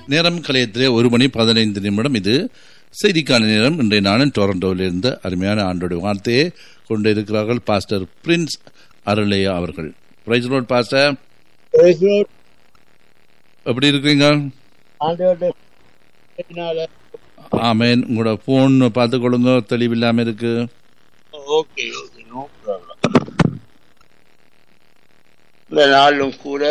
நேரம் கலையத்திலே ஒரு மணி பதினைந்து நிமிடம் இது செய்திக்கான நேரம் இன்றைய நாளின் டொரண்டோவிலிருந்து அருமையான ஆண்டோட வார்த்தையை கொண்டு இருக்கிறார்கள் பாஸ்டர் பிரின்ஸ் அருளையா அவர்கள் praise lord pastor Praise Lord. எப்படி இருக்கீங்க ஆண்டவருடைய கிருபையினால ஆமேன் உங்களோட போன் பார்த்துக்கொள்ளுங்க தெளிவில்லாம இருக்கு ஓகே ஓகே நோ ப்ராப்ளம் இந்த நாளும் கூட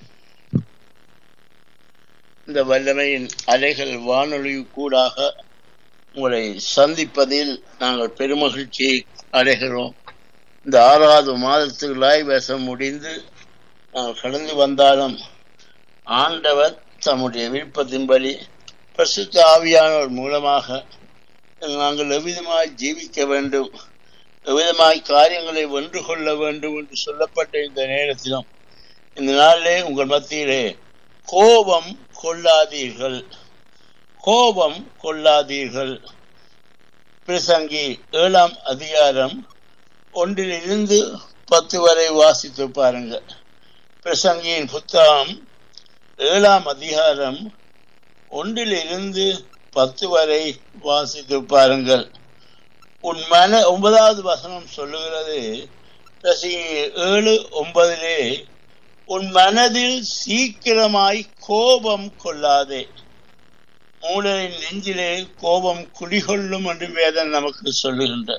இந்த வல்லமையின் அலைகள் வானொலி கூடாக உங்களை சந்திப்பதில் நாங்கள் பெருமகிழ்ச்சியை அடைகிறோம் இந்த ஆறாவது மாதத்துக்குள்ளாய் வசம் முடிந்து நாங்கள் கடந்து வந்தாலும் ஆண்டவர் தம்முடைய விருப்பத்தின்படி பரிசுத்த ஆவியானவர் மூலமாக நாங்கள் எவ்விதமாய் ஜீவிக்க வேண்டும் எவ்விதமாய் காரியங்களை வென்று கொள்ள வேண்டும் என்று சொல்லப்பட்ட இந்த நேரத்திலும் இந்த நாளிலே உங்கள் மத்தியிலே கோபம் கொள்ளாதீர்கள் கோபம் கொள்ளாதீர்கள் பிரசங்கி ஏழாம் அதிகாரம் ஒன்றிலிருந்து பத்து வரை வாசித்து பாருங்கள் பிரசங்கியின் புத்தகம் ஏழாம் அதிகாரம் ஒன்றிலிருந்து பத்து வரை வாசித்து பாருங்கள் உன் மன ஒன்பதாவது வசனம் சொல்லுகிறது பிரசங்கி ஏழு ஒன்பதிலே உன் மனதில் சீக்கிரமாய் கோபம் கொள்ளாதே மூடரின் நெஞ்சிலே கோபம் குடிகொள்ளும் என்று வேதம் நமக்கு சொல்லுகின்ற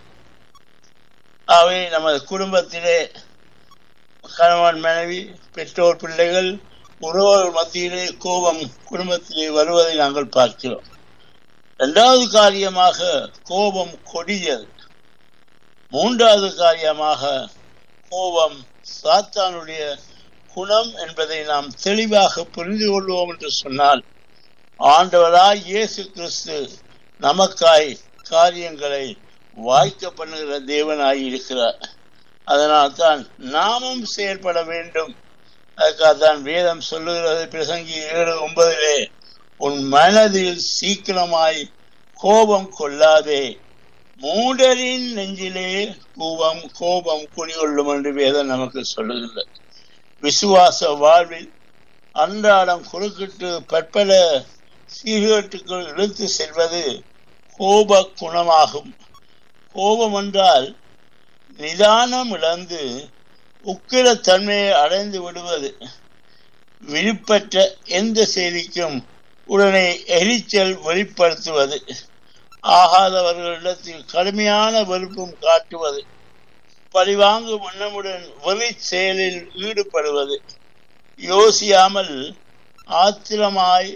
அவை நமது குடும்பத்திலே கணவன் மனைவி பெற்றோர் பிள்ளைகள் உறவுகள் மத்தியிலே கோபம் குடும்பத்திலே வருவதை நாங்கள் பார்க்கிறோம் இரண்டாவது காரியமாக கோபம் கொடியது மூன்றாவது காரியமாக கோபம் சாத்தானுடைய குணம் என்பதை நாம் தெளிவாக புரிந்து கொள்வோம் என்று சொன்னால் ஆண்டவராய் இயேசு கிறிஸ்து நமக்காய் காரியங்களை வாய்க்க பண்ணுகிற தேவனாய் இருக்கிறார் அதனால் தான் நாமும் செயல்பட வேண்டும் அதுக்காக தான் வேதம் சொல்லுகிறது பிரசங்கி ஏழு ஒன்பதிலே உன் மனதில் சீக்கிரமாய் கோபம் கொள்ளாதே மூடரின் நெஞ்சிலே கோபம் கோபம் குடிகொள்ளும் என்று வேதம் நமக்கு சொல்லுகின்றது விசுவாச வாழ்வில் அன்றாடம் குறுக்கிட்டு பற்பல சீர்கேட்டுக்குள் இழுத்து செல்வது கோப குணமாகும் கோபம் என்றால் நிதானம் இழந்து உக்கிர தன்மையை அடைந்து விடுவது விருப்பற்ற எந்த செய்திக்கும் உடனே எரிச்சல் வெளிப்படுத்துவது ஆகாதவர்களிடத்தில் கடுமையான வெறுப்பும் காட்டுவது பழிவாங்கும் எண்ணமுடன் வெறி செயலில் ஈடுபடுவது யோசியாமல் ஆத்திரமாய்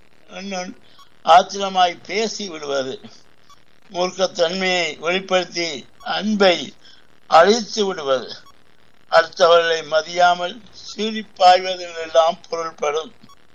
ஆத்திரமாய் பேசி விடுவது மூர்க்கத்தன்மையை வெளிப்படுத்தி அன்பை அழித்து விடுவது அடுத்தவர்களை மதியாமல் சீரிப்பாய்வதில் எல்லாம் பொருள்படும்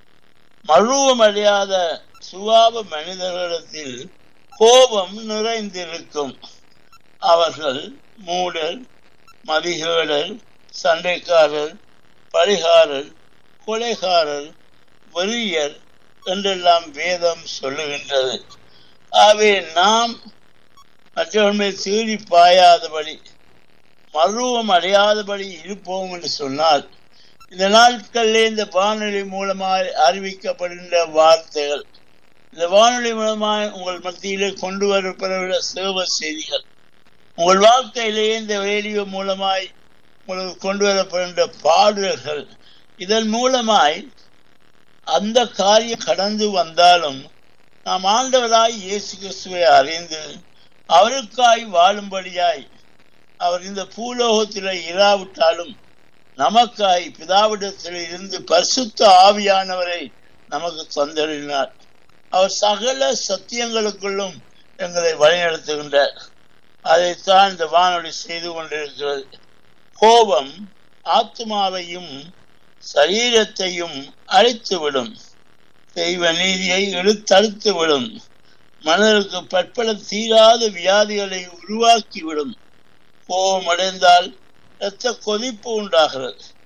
மழுவமடையாத சுபாவ மனிதர்களிடத்தில் கோபம் நிறைந்திருக்கும் அவர்கள் மூடர் மதிகேடர் சண்டைக்காரர் பரிகாரர் கொலைகாரர் வெறியர் என்றெல்லாம் வேதம் சொல்லுகின்றது ஆகவே நாம் மற்றவர்கள் சீறி பாயாதபடி மருவம் அடையாதபடி இருப்போம் என்று சொன்னால் இந்த நாட்களிலே இந்த வானொலி மூலமாய் அறிவிக்கப்படுகின்ற வார்த்தைகள் இந்த வானொலி மூலமாய் உங்கள் மத்தியிலே கொண்டு வரப்படுகிற சேவ செய்திகள் உங்கள் வாழ்க்கையிலேயே இந்த ரேடியோ மூலமாய் உங்களுக்கு கொண்டு வரப்படுகின்ற பாடல்கள் இதன் மூலமாய் அந்த காரியம் கடந்து வந்தாலும் நாம் ஆண்டவராய் இயேசு கிறிஸ்துவை அறிந்து அவருக்காய் வாழும்படியாய் அவர் இந்த பூலோகத்தில் இராவிட்டாலும் நமக்காய் பிதாவிடத்தில் இருந்து பரிசுத்த ஆவியானவரை நமக்கு தந்தறினார் அவர் சகல சத்தியங்களுக்குள்ளும் எங்களை வழிநடத்துகின்றார் அதைத்தான் இந்த வானொலி செய்து கொண்டிருக்கிறது கோபம் ஆத்மாவையும் சரீரத்தையும் அழித்துவிடும் தெய்வ நீதியை இழுத்தழுத்து விடும் மனதிற்கு பற்பல தீராத வியாதிகளை உருவாக்கிவிடும் கோபம் அடைந்தால் இரத்த கொதிப்பு உண்டாகிறது